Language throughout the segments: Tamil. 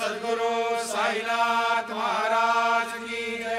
सदगुरु साईनाथ महाराज की जय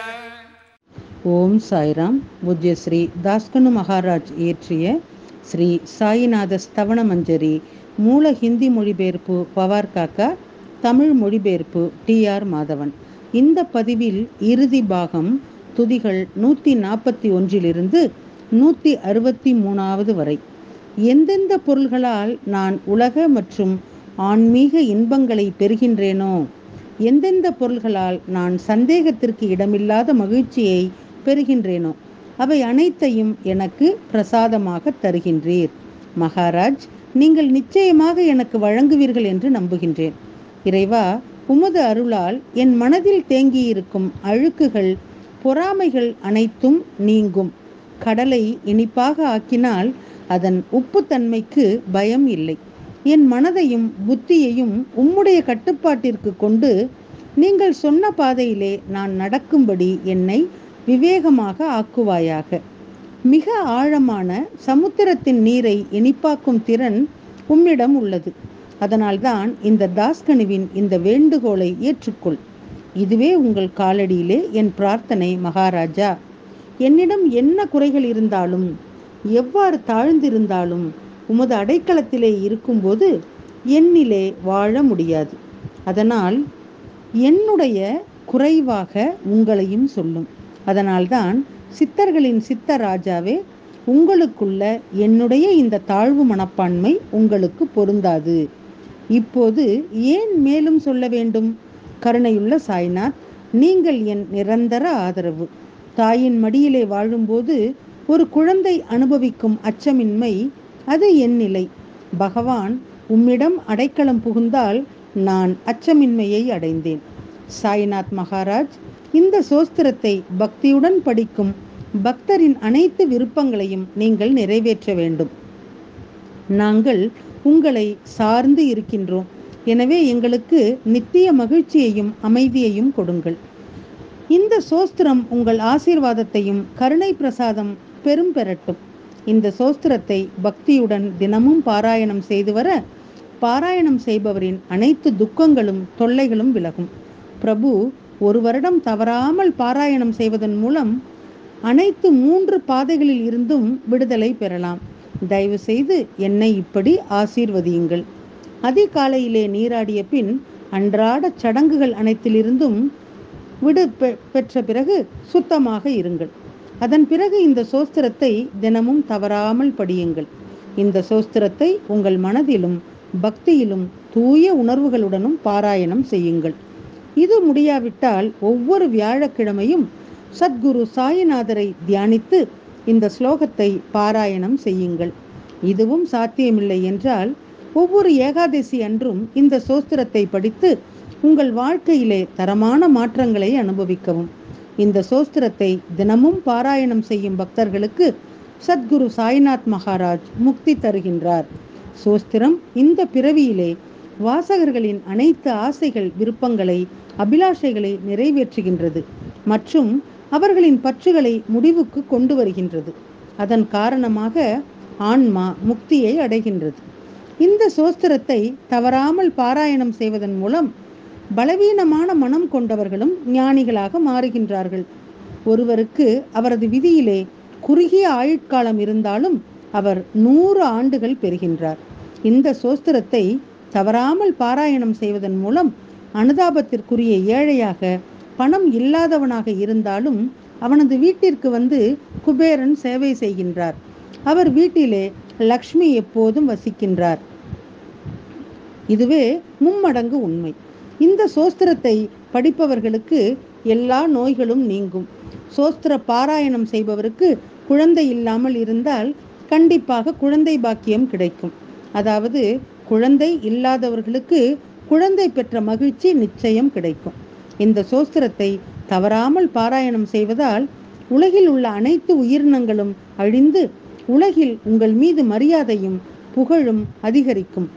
ஓம் சாய்ராம் பூஜ்ய ஸ்ரீ தாஸ்கனு மகாராஜ் இயற்றிய ஸ்ரீ சாயிநாத ஸ்தவன மஞ்சரி மூல ஹிந்தி மொழிபெயர்ப்பு பவார் காக்கா தமிழ் மொழிபெயர்ப்பு டி ஆர் மாதவன் இந்த பதிவில் இறுதி பாகம் துதிகள் நூற்றி நாற்பத்தி ஒன்றிலிருந்து நூற்றி அறுபத்தி மூணாவது வரை எந்தெந்த பொருள்களால் நான் உலக மற்றும் ஆன்மீக இன்பங்களை பெறுகின்றேனோ எந்தெந்த பொருள்களால் நான் சந்தேகத்திற்கு இடமில்லாத மகிழ்ச்சியை பெறுகின்றேனோ அவை அனைத்தையும் எனக்கு பிரசாதமாக தருகின்றீர் மகாராஜ் நீங்கள் நிச்சயமாக எனக்கு வழங்குவீர்கள் என்று நம்புகின்றேன் இறைவா உமது அருளால் என் மனதில் தேங்கியிருக்கும் அழுக்குகள் பொறாமைகள் அனைத்தும் நீங்கும் கடலை இனிப்பாக ஆக்கினால் அதன் உப்புத்தன்மைக்கு பயம் இல்லை என் மனதையும் புத்தியையும் உம்முடைய கட்டுப்பாட்டிற்கு கொண்டு நீங்கள் சொன்ன பாதையிலே நான் நடக்கும்படி என்னை விவேகமாக ஆக்குவாயாக மிக ஆழமான சமுத்திரத்தின் நீரை இனிப்பாக்கும் திறன் உம்மிடம் உள்ளது அதனால்தான் இந்த தாஸ்கனுவின் இந்த வேண்டுகோளை ஏற்றுக்கொள் இதுவே உங்கள் காலடியிலே என் பிரார்த்தனை மகாராஜா என்னிடம் என்ன குறைகள் இருந்தாலும் எவ்வாறு தாழ்ந்திருந்தாலும் உமது அடைக்கலத்திலே இருக்கும்போது என்னிலே வாழ முடியாது அதனால் என்னுடைய குறைவாக உங்களையும் சொல்லும் அதனால்தான் சித்தர்களின் சித்த ராஜாவே உங்களுக்குள்ள என்னுடைய இந்த தாழ்வு மனப்பான்மை உங்களுக்கு பொருந்தாது இப்போது ஏன் மேலும் சொல்ல வேண்டும் கருணையுள்ள சாய்நாத் நீங்கள் என் நிரந்தர ஆதரவு தாயின் மடியிலே வாழும்போது ஒரு குழந்தை அனுபவிக்கும் அச்சமின்மை அது என் நிலை பகவான் உம்மிடம் அடைக்கலம் புகுந்தால் நான் அச்சமின்மையை அடைந்தேன் சாய்நாத் மகாராஜ் இந்த சோஸ்திரத்தை பக்தியுடன் படிக்கும் பக்தரின் அனைத்து விருப்பங்களையும் நீங்கள் நிறைவேற்ற வேண்டும் நாங்கள் உங்களை சார்ந்து இருக்கின்றோம் எனவே எங்களுக்கு நித்திய மகிழ்ச்சியையும் அமைதியையும் கொடுங்கள் இந்த சோஸ்திரம் உங்கள் ஆசீர்வாதத்தையும் கருணை பிரசாதம் பெரும் பெறட்டும் இந்த சோஸ்திரத்தை பக்தியுடன் தினமும் பாராயணம் செய்து வர பாராயணம் செய்பவரின் அனைத்து துக்கங்களும் தொல்லைகளும் விலகும் பிரபு ஒரு வருடம் தவறாமல் பாராயணம் செய்வதன் மூலம் அனைத்து மூன்று பாதைகளில் இருந்தும் விடுதலை பெறலாம் தயவு செய்து என்னை இப்படி ஆசீர்வதியுங்கள் அதிகாலையிலே நீராடிய பின் அன்றாட சடங்குகள் அனைத்திலிருந்தும் விடு பெ- பெற்ற பிறகு சுத்தமாக இருங்கள் அதன் பிறகு இந்த சோஸ்திரத்தை தினமும் தவறாமல் படியுங்கள் இந்த சோஸ்திரத்தை உங்கள் மனதிலும் பக்தியிலும் தூய உணர்வுகளுடனும் பாராயணம் செய்யுங்கள் இது முடியாவிட்டால் ஒவ்வொரு வியாழக்கிழமையும் சத்குரு சாயிநாதரை தியானித்து இந்த ஸ்லோகத்தை பாராயணம் செய்யுங்கள் இதுவும் சாத்தியமில்லை என்றால் ஒவ்வொரு ஏகாதசி அன்றும் இந்த சோஸ்திரத்தை படித்து உங்கள் வாழ்க்கையிலே தரமான மாற்றங்களை அனுபவிக்கவும் இந்த சோஸ்திரத்தை தினமும் பாராயணம் செய்யும் பக்தர்களுக்கு சத்குரு சாய்நாத் மகாராஜ் முக்தி தருகின்றார் சோஸ்திரம் இந்த பிறவியிலே வாசகர்களின் அனைத்து ஆசைகள் விருப்பங்களை அபிலாஷைகளை நிறைவேற்றுகின்றது மற்றும் அவர்களின் பற்றுகளை முடிவுக்கு கொண்டு வருகின்றது அதன் காரணமாக ஆன்மா முக்தியை அடைகின்றது இந்த சோஸ்திரத்தை தவறாமல் பாராயணம் செய்வதன் மூலம் பலவீனமான மனம் கொண்டவர்களும் ஞானிகளாக மாறுகின்றார்கள் ஒருவருக்கு அவரது விதியிலே குறுகிய ஆயுட்காலம் இருந்தாலும் அவர் நூறு ஆண்டுகள் பெறுகின்றார் இந்த சோஸ்திரத்தை தவறாமல் பாராயணம் செய்வதன் மூலம் அனுதாபத்திற்குரிய ஏழையாக பணம் இல்லாதவனாக இருந்தாலும் அவனது வீட்டிற்கு வந்து குபேரன் சேவை செய்கின்றார் அவர் வீட்டிலே லக்ஷ்மி எப்போதும் வசிக்கின்றார் இதுவே மும்மடங்கு உண்மை இந்த சோஸ்திரத்தை படிப்பவர்களுக்கு எல்லா நோய்களும் நீங்கும் சோஸ்திர பாராயணம் செய்பவருக்கு குழந்தை இல்லாமல் இருந்தால் கண்டிப்பாக குழந்தை பாக்கியம் கிடைக்கும் அதாவது குழந்தை இல்லாதவர்களுக்கு குழந்தை பெற்ற மகிழ்ச்சி நிச்சயம் கிடைக்கும் இந்த சோஸ்திரத்தை தவறாமல் பாராயணம் செய்வதால் உலகில் உள்ள அனைத்து உயிரினங்களும் அழிந்து உலகில் உங்கள் மீது மரியாதையும் புகழும் அதிகரிக்கும்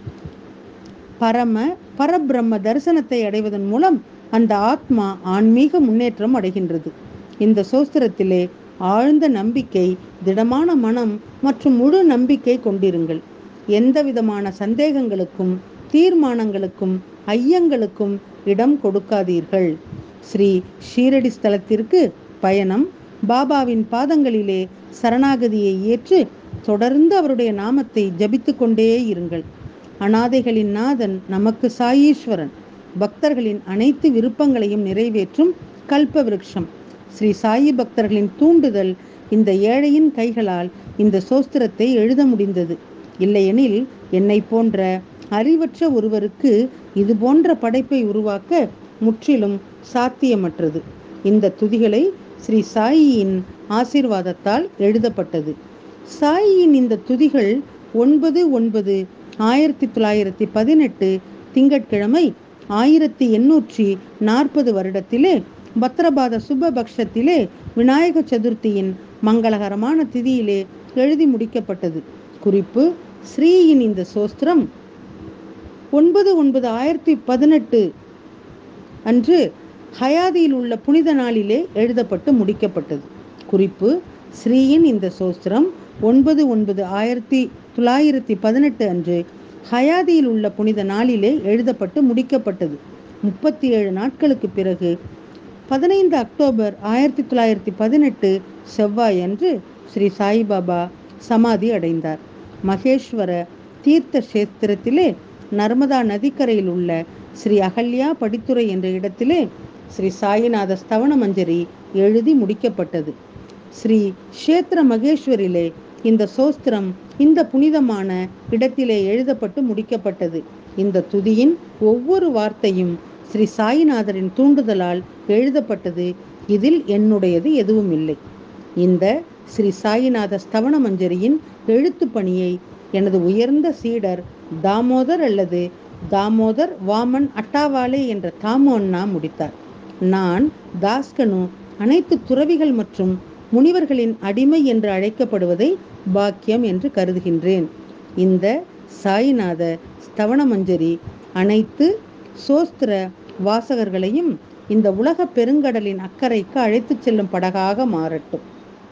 பரம பரபிரம்ம தரிசனத்தை அடைவதன் மூலம் அந்த ஆத்மா ஆன்மீக முன்னேற்றம் அடைகின்றது இந்த சோஸ்திரத்திலே ஆழ்ந்த நம்பிக்கை திடமான மனம் மற்றும் முழு நம்பிக்கை கொண்டிருங்கள் எந்த விதமான சந்தேகங்களுக்கும் தீர்மானங்களுக்கும் ஐயங்களுக்கும் இடம் கொடுக்காதீர்கள் ஸ்ரீ ஷீரடி ஸ்தலத்திற்கு பயணம் பாபாவின் பாதங்களிலே சரணாகதியை ஏற்று தொடர்ந்து அவருடைய நாமத்தை ஜபித்து கொண்டே இருங்கள் அனாதைகளின் நாதன் நமக்கு சாயீஸ்வரன் பக்தர்களின் அனைத்து விருப்பங்களையும் நிறைவேற்றும் கல்ப விருட்சம் ஸ்ரீ சாயி பக்தர்களின் தூண்டுதல் இந்த ஏழையின் கைகளால் இந்த சோஸ்திரத்தை எழுத முடிந்தது இல்லையெனில் என்னை போன்ற அறிவற்ற ஒருவருக்கு இது போன்ற படைப்பை உருவாக்க முற்றிலும் சாத்தியமற்றது இந்த துதிகளை ஸ்ரீ சாயியின் ஆசீர்வாதத்தால் எழுதப்பட்டது சாயியின் இந்த துதிகள் ஒன்பது ஒன்பது ஆயிரத்தி தொள்ளாயிரத்தி பதினெட்டு திங்கட்கிழமை ஆயிரத்தி எண்ணூற்றி நாற்பது வருடத்திலே பத்ரபாத சுபபக்ஷத்திலே விநாயக சதுர்த்தியின் மங்களகரமான திதியிலே எழுதி முடிக்கப்பட்டது குறிப்பு ஸ்ரீயின் இந்த சோஸ்திரம் ஒன்பது ஒன்பது ஆயிரத்தி பதினெட்டு அன்று ஹயாதியில் உள்ள புனித நாளிலே எழுதப்பட்டு முடிக்கப்பட்டது குறிப்பு ஸ்ரீயின் இந்த சோஸ்திரம் ஒன்பது ஒன்பது ஆயிரத்தி தொள்ளாயிரத்தி பதினெட்டு அன்று ஹயாதியில் உள்ள புனித நாளிலே எழுதப்பட்டு முடிக்கப்பட்டது முப்பத்தி ஏழு நாட்களுக்கு பிறகு பதினைந்து அக்டோபர் ஆயிரத்தி தொள்ளாயிரத்தி பதினெட்டு செவ்வாய் அன்று ஸ்ரீ சாய்பாபா சமாதி அடைந்தார் மகேஸ்வர தீர்த்த கஷேத்திரத்திலே நர்மதா நதிக்கரையில் உள்ள ஸ்ரீ அகல்யா படித்துறை என்ற இடத்திலே ஸ்ரீ சாயிநாத ஸ்தவன மஞ்சரி எழுதி முடிக்கப்பட்டது ஸ்ரீ க்ஷேத்திர மகேஸ்வரிலே இந்த சோஸ்திரம் இந்த புனிதமான இடத்திலே எழுதப்பட்டு முடிக்கப்பட்டது இந்த துதியின் ஒவ்வொரு வார்த்தையும் ஸ்ரீ சாயிநாதரின் தூண்டுதலால் எழுதப்பட்டது இதில் என்னுடையது எதுவும் இல்லை இந்த ஸ்ரீ சாயிநாத ஸ்தவன மஞ்சரியின் எழுத்து பணியை எனது உயர்ந்த சீடர் தாமோதர் அல்லது தாமோதர் வாமன் அட்டாவாலே என்ற தாமு அண்ணா முடித்தார் நான் தாஸ்கனு அனைத்து துறவிகள் மற்றும் முனிவர்களின் அடிமை என்று அழைக்கப்படுவதை பாக்கியம் என்று கருதுகின்றேன் இந்த சாயிநாத ஸ்தவன மஞ்சரி அனைத்து சோஸ்திர வாசகர்களையும் இந்த உலக பெருங்கடலின் அக்கறைக்கு அழைத்துச் செல்லும் படகாக மாறட்டும்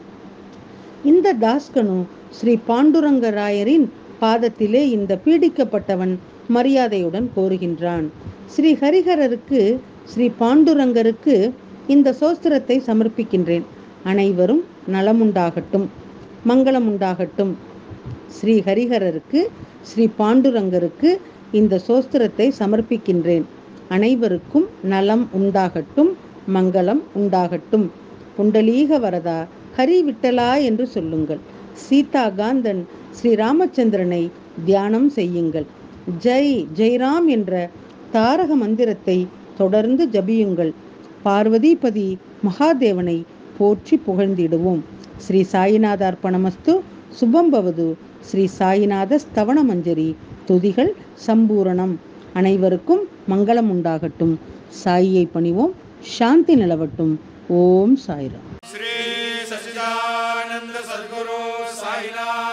இந்த தாஸ்கனு ஸ்ரீ பாண்டுரங்க ராயரின் பாதத்திலே இந்த பீடிக்கப்பட்டவன் மரியாதையுடன் கோருகின்றான் ஸ்ரீ ஹரிஹரருக்கு ஸ்ரீ பாண்டுரங்கருக்கு இந்த சோஸ்திரத்தை சமர்ப்பிக்கின்றேன் அனைவரும் நலமுண்டாகட்டும் மங்களம் உண்டாகட்டும் ஸ்ரீ ஹரிஹரருக்கு ஸ்ரீ பாண்டுரங்கருக்கு இந்த சோஸ்திரத்தை சமர்ப்பிக்கின்றேன் அனைவருக்கும் நலம் உண்டாகட்டும் மங்களம் உண்டாகட்டும் புண்டலீக வரதா ஹரி விட்டலா என்று சொல்லுங்கள் சீதா காந்தன் ஸ்ரீ ராமச்சந்திரனை தியானம் செய்யுங்கள் ஜெய் ஜெய்ராம் என்ற தாரக மந்திரத்தை தொடர்ந்து ஜபியுங்கள் பார்வதிபதி மகாதேவனை போற்றி புகழ்ந்திடுவோம் ஸ்ரீ சாயிநாத அர்ப்பணமஸ்து சுபம் பவது ஸ்ரீ சாயிநாத ஸ்தவன மஞ்சரி துதிகள் சம்பூரணம் அனைவருக்கும் மங்களம் உண்டாகட்டும் சாயியை பணிவோம் சாந்தி நிலவட்டும் ஓம் சாய்ராம் श्री सच्चिदानंद सद्गुरु साईनाथ